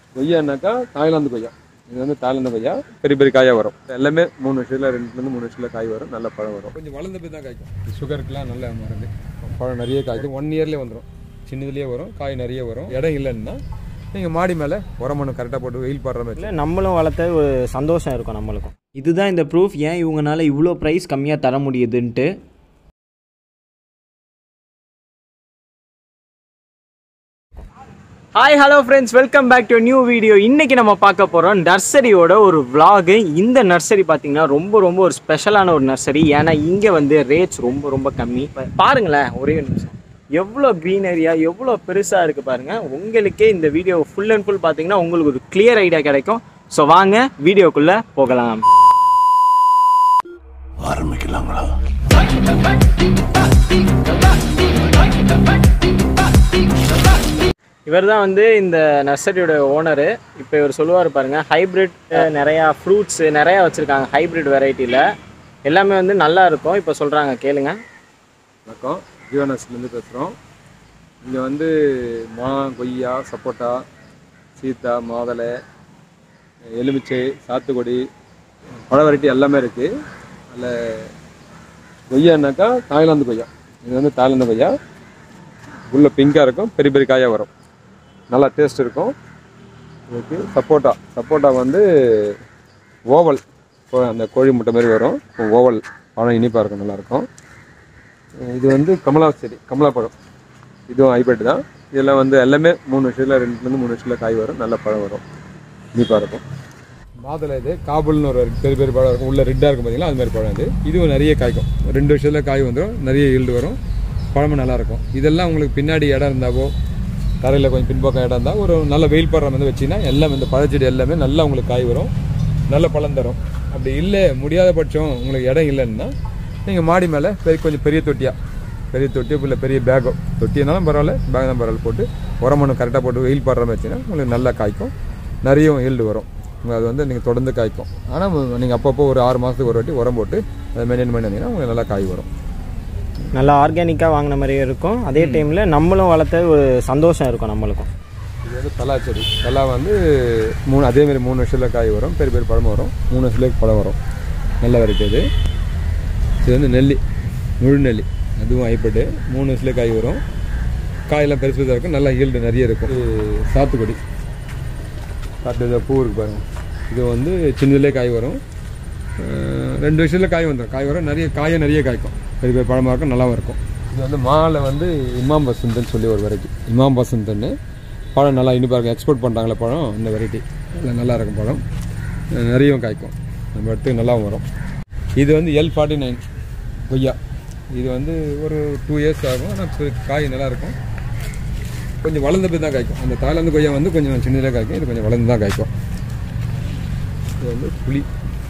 கொய்யானாக்கா Thailand கொய்யா இது வந்து தாய்லாந்து கொய்யா பெரிய பெரிய காயாக வரும் எல்லாமே மூணு வருஷத்தில் ரெண்டுலேருந்து மூணு வருஷத்தில் காய் வரும் நல்ல பழம் வரும் கொஞ்சம் வளர்ந்த போய் தான் காய்க்கும் சுகருக்குலாம் நல்ல மருந்து பழம் நிறைய காய்க்கும் ஒன் இயர்லேயே வந்துடும் சின்னதுலேயே வரும் காய் நிறைய வரும் இடம் இல்லைன்னா நீங்கள் மாடி மேலே உரமண்ணு கரெக்டாக போட்டு வெயில் படுற மாதிரி இல்லை நம்மளும் வளர்த்த ஒரு சந்தோஷம் இருக்கும் நம்மளுக்கும் இதுதான் இந்த ப்ரூஃப் ஏன் இவங்கனால இவ்வளோ ப்ரைஸ் கம்மியாக தர முடியுதுன்ட்டு hi hello friends welcome back to new video இன்றைக்கி நம்ம பார்க்க போகிறோம் நர்சரியோட ஒரு vlog இந்த நர்சரி பார்த்தீங்கன்னா ரொம்ப ரொம்ப ஒரு ஸ்பெஷலான ஒரு நர்சரி ஏன்னா இங்கே வந்து ரேட்ஸ் ரொம்ப ரொம்ப கம்மி இப்ப பாருங்களேன் ஒரே ஒரு நிமிஷம் எவ்வளோ க்ரீனரியாக எவ்வளோ பெருசாக இருக்குது பாருங்கள் உங்களுக்கே இந்த வீடியோ ஃபுல் அண்ட் ஃபுல் பார்த்தீங்கன்னா உங்களுக்கு ஒரு கிளியர் ஐடியா கிடைக்கும் ஸோ வாங்க வீடியோக்குள்ளே போகலாம் ஆரம்பிக்கலாங்களா இவர் தான் வந்து இந்த நர்சரியோட ஓனரு இப்போ இவர் சொல்லுவார் பாருங்க ஹைப்ரிட் நிறையா ஃப்ரூட்ஸு நிறையா வச்சுருக்காங்க ஹைப்ரிட் வெரைட்டியில் எல்லாமே வந்து நல்லா இருக்கும் இப்போ சொல்கிறாங்க கேளுங்க வணக்கம் ஜீவனஸ்லேருந்து பேசுகிறோம் இங்கே வந்து மா கொய்யா சப்போட்டா சீத்தா மாதுளை எலுமிச்சை சாத்துக்குடி பழ வெரைட்டி எல்லாமே இருக்குது அதில் கொய்யானாக்கா தாய்லாந்து கொய்யா இது வந்து தாய்லாந்து கொய்யா உள்ள பிங்காக இருக்கும் பெரிய பெரிய காயாக வரும் நல்லா டேஸ்ட் இருக்கும் இதுக்கு சப்போட்டா சப்போட்டா வந்து ஓவல் இப்போ அந்த கோழி முட்டை மாதிரி வரும் ஓவல் பழம் இனிப்பாக இருக்கும் நல்லாயிருக்கும் இது வந்து கமலா செடி கமலா பழம் இதுவும் ஹைபிரிட் தான் இதெல்லாம் வந்து எல்லாமே மூணு வருஷத்தில் ரெண்டுலேருந்து மூணு வருஷத்தில் காய் வரும் நல்ல பழம் வரும் இனிப்பாக இருக்கும் மாதுளை இது காபுல்னு ஒரு பெரிய பெரிய பழம் இருக்கும் உள்ள ரெட்டாக இருக்கும் பார்த்தீங்களா அது மாதிரி பழம் இது இதுவும் நிறைய காய்க்கும் ரெண்டு வருஷத்தில் காய் வந்துடும் நிறைய ஈல்டு வரும் பழமும் நல்லா இருக்கும் இதெல்லாம் உங்களுக்கு பின்னாடி இடம் இருந்தாவோ தரையில் கொஞ்சம் பின்பக்கம் இடம் இருந்தால் ஒரு நல்ல வெயில் படுற வந்து வச்சிங்கன்னா எல்லாம் இந்த பழச்செடி எல்லாமே நல்லா உங்களுக்கு காய் வரும் நல்ல பழம் தரும் அப்படி இல்லை முடியாத பட்சம் உங்களுக்கு இடம் இல்லைன்னா நீங்கள் மாடி மேலே பெரிய கொஞ்சம் பெரிய தொட்டியாக பெரிய தொட்டியோ இல்லை பெரிய பேக்கோ தொட்டினாலும் பரவாயில்ல பேக் தான் பரவாயில்ல போட்டு உரமண்ணு கரெக்டாக போட்டு வெயில் படுற மாதிரி வச்சுன்னா உங்களுக்கு நல்லா காய்க்கும் நிறைய ஈல்டு வரும் உங்களுக்கு அது வந்து நீங்கள் தொடர்ந்து காய்க்கும் ஆனால் நீங்கள் அப்பப்போ ஒரு ஆறு மாதத்துக்கு ஒரு வாட்டி உரம் போட்டு அதை மெயின்டைன் பண்ணி வந்தீங்கன்னா உங்களுக்கு நல்லா காய் வரும் நல்லா ஆர்கானிக்காக வாங்கின மாதிரியே இருக்கும் அதே டைமில் நம்மளும் வளர்த்த ஒரு சந்தோஷம் இருக்கும் நம்மளுக்கும் இது வந்து பலா செடி பலா வந்து மூணு அதேமாரி மூணு வருஷத்தில் காய் வரும் பெரிய பெரிய பழம் வரும் மூணு வருஷத்துலேயே பழம் வரும் நல்ல வெரைட்டி இது இது வந்து நெல்லி முழு நெல்லி அதுவும் ஐப்பட்டு மூணு வருஷத்துலேயே காய் வரும் காயெல்லாம் பெருசு பெருசாக இருக்கும் நல்லா ஈல்டு நிறைய இருக்கும் இது சாத்துக்குடி சாத்து பூ இருக்கு பாருங்க இது வந்து சின்னதுலேயே காய் வரும் அஹ் ரெண்டு வருஷத்தில் காய் வந்துடும் காய் வரும் நிறைய காயை நிறைய காய்க்கும் பெரிய பெரிய பழமாக இருக்கும் நல்லாவும் இருக்கும் இது வந்து மாலை வந்து இமாம் பசந்தன்னு சொல்லி ஒரு வெரைட்டி இமாம் பசந்தன்னு பழம் நல்லா இனிப்பாக இருக்கும் எக்ஸ்போர்ட் பண்ணுறாங்களே பழம் இந்த வெரைட்டி நல்லா இருக்கும் பழம் அஹ் நிறையவும் காய்க்கும் நம்ம இடத்துக்கு நல்லாவும் வரும் இது வந்து எல் ஃபார்ட்டி நைன் கொய்யா இது வந்து ஒரு டூ இயர்ஸ் ஆகும் ஆனால் காய் நல்லா இருக்கும் கொஞ்சம் வளர்ந்த போய் தான் காய்க்கும் அந்த தாய்லாந்து கொய்யா வந்து கொஞ்சம் சின்னதாக காய்க்கும் இது கொஞ்சம் வளர்ந்து தான் காய்க்கும் இது வந்து புளி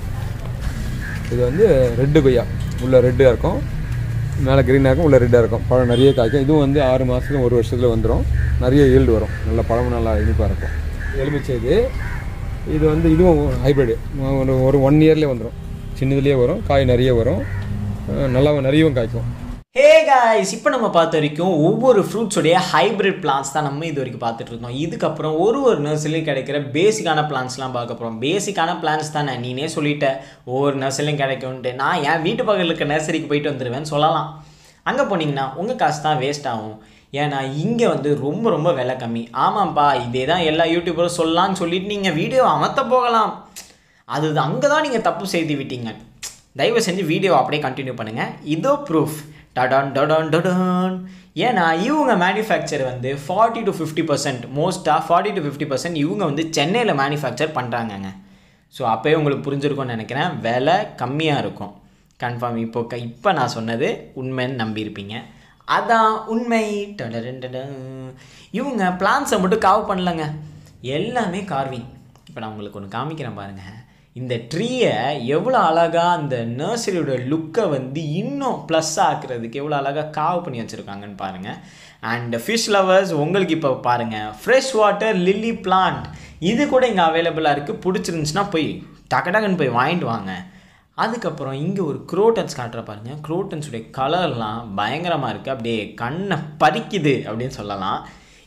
இது வந்து ரெட்டு கொய்யா உள்ள ரெட்டாக இருக்கும் மேலே க்ரீனாக இருக்கும் உள்ள ரெட்டாக இருக்கும் பழம் நிறைய காய்க்கும் இதுவும் வந்து ஆறு மாதத்துல ஒரு வருஷத்தில் வந்துடும் நிறைய ஈல்டு வரும் நல்ல பழமும் நல்லா இனிப்பாக இருக்கும் எலுமிச்சை இது இது வந்து இதுவும் ஹைப்ரிடு ஒரு ஒரு ஒன் இயர்லேயே வந்துடும் சின்னதுலேயே வரும் காய் நிறைய வரும் அஹ் நல்லா நிறையவும் காய்க்கும் ஹே காய்ஸ் இப்போ நம்ம பார்த்த வரைக்கும் ஒவ்வொரு ஃப்ரூட்ஸோடைய ஹைப்ரிட் பிளான்ஸ் தான் நம்ம இது வரைக்கும் பார்த்துட்டு இருக்கோம் இதுக்கப்புறம் ஒரு ஒரு நர்சரிலையும் கிடைக்கிற பேசிக்கான பிளான்ஸ்லாம் பார்க்க போகிறோம் பேசிக்கான பிளான்ஸ் தானே நீனே சொல்லிட்ட ஒவ்வொரு நர்சரிலையும் கிடைக்கும்ன்ட்டு நான் என் வீட்டு பக்கத்தில் இருக்க நர்சரிக்கு போயிட்டு வந்துடுவேன்னு சொல்லலாம் அங்கே போனீங்கன்னா உங்கள் காசு தான் வேஸ்ட் ஆகும் ஏன்னா இங்கே வந்து ரொம்ப ரொம்ப விலை கம்மி ஆமாம்ப்பா இதே தான் எல்லா யூடியூபரும் சொல்லலாம்னு சொல்லிட்டு நீங்கள் வீடியோ அமர்த்த போகலாம் அது அங்கே தான் நீங்கள் தப்பு செய்து விட்டீங்க தயவு செஞ்சு வீடியோ அப்படியே கண்டினியூ பண்ணுங்கள் இதோ ப்ரூஃப் டடான் டடான் டடான் ஏன்னா இவங்க மேனுஃபேக்சர் வந்து ஃபார்ட்டி டு ஃபிஃப்டி பர்சன்ட் மோஸ்ட்டாக ஃபார்ட்டி டு ஃபிஃப்டி பர்சன்ட் இவங்க வந்து சென்னையில் மேனுஃபேக்சர் பண்ணுறாங்கங்க ஸோ அப்போயே உங்களுக்கு புரிஞ்சிருக்கும்னு நினைக்கிறேன் விலை கம்மியாக இருக்கும் கன்ஃபார்ம் இப்போ க இப்போ நான் சொன்னது உண்மைன்னு நம்பியிருப்பீங்க அதான் உண்மை டடடன் டடன். இவங்க பிளான்ஸை மட்டும் காவ் பண்ணலங்க எல்லாமே கார்விங் இப்போ நான் உங்களுக்கு ஒன்று காமிக்கிறேன் பாருங்கள் இந்த ட்ரீயை எவ்வளோ அழகாக அந்த நர்சரியோட லுக்கை வந்து இன்னும் ப்ளஸ் ஆக்குறதுக்கு எவ்வளோ அழகாக காவ் பண்ணி வச்சுருக்காங்கன்னு பாருங்கள் அண்ட் ஃபிஷ் லவர்ஸ் உங்களுக்கு இப்போ பாருங்கள் ஃப்ரெஷ் வாட்டர் லில்லி பிளான்ட் இது கூட இங்கே அவைலபிளாக இருக்குது பிடிச்சிருந்துச்சுன்னா போய் டக்கு டக்குன்னு போய் வாங்கிட்டு வாங்க அதுக்கப்புறம் இங்கே ஒரு குரோட்டன்ஸ் காட்டுற பாருங்க குரோட்டன்ஸுடைய கலர்லாம் பயங்கரமாக இருக்குது அப்படியே கண்ணை பறிக்குது அப்படின்னு சொல்லலாம்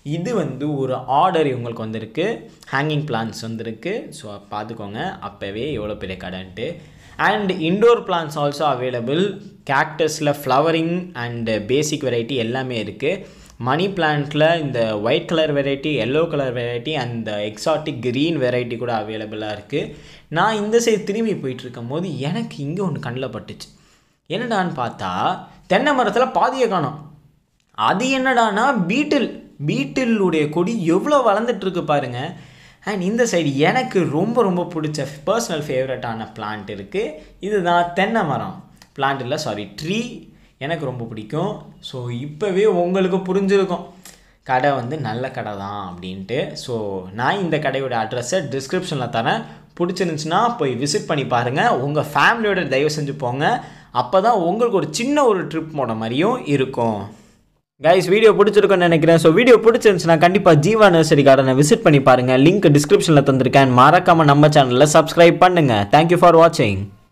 இது வந்து ஒரு ஆர்டர் இவங்களுக்கு வந்திருக்கு ஹேங்கிங் பிளான்ஸ் வந்திருக்கு ஸோ பார்த்துக்கோங்க அப்போவே எவ்வளோ பெரிய கடைன்ட்டு and indoor plants also available கேக்டஸில் ஃப்ளவரிங் அண்ட் பேசிக் வெரைட்டி எல்லாமே இருக்குது மணி பிளான்ட்டில் இந்த white colour variety yellow colour variety அந்த எக்ஸாட்டிக் க்ரீன் வெரைட்டி கூட அவைலபிளாக இருக்குது நான் இந்த சைடு திரும்பி போயிட்டு இருக்கும் போது எனக்கு இங்கே ஒன்று கண்ணில் பட்டுச்சு என்னடான்னு பார்த்தா தென்னை மரத்தில் பாதியை காணோம் அது என்னடானா பீட்டில் பீட்டிலுடைய கொடி எவ்வளோ வளர்ந்துட்டு இருக்கு பாருங்க அண்ட் இந்த சைடு எனக்கு ரொம்ப ரொம்ப பிடிச்ச பர்சனல் ஃபேவரட்டான பிளான்ட் இருக்குது இதுதான் தென்னை மரம் பிளான்ட் இல்லை சாரி ட்ரீ எனக்கு ரொம்ப பிடிக்கும் ஸோ இப்போவே உங்களுக்கு புரிஞ்சிருக்கும் கடை வந்து நல்ல கடை தான் அப்படின்ட்டு ஸோ நான் இந்த கடையோட அட்ரஸை டிஸ்கிரிப்ஷனில் தரேன் பிடிச்சிருந்துச்சுன்னா போய் விசிட் பண்ணி பாருங்கள் உங்கள் ஃபேமிலியோட தயவு செஞ்சு போங்க அப்போ தான் உங்களுக்கு ஒரு சின்ன ஒரு ட்ரிப் போன மாதிரியும் இருக்கும் கைஸ் வீடியோ பிடிச்சிருக்குன்னு நினைக்கிறேன் ஸோ வீடியோ பிடிச்சிருந்துச்சுன்னா கண்டிப்பாக ஜீவா நர்சரி கார்டனை விசிட் பண்ணி பாருங்கள் லிங்க் டிஸ்கிரிப்ஷனில் தந்திருக்கேன் மறக்காமல் நம்ம சேனலில் சப்ஸ்கிரைப் பண்ணுங்கள் தேங்க்யூ ஃபார் வாட்சிங்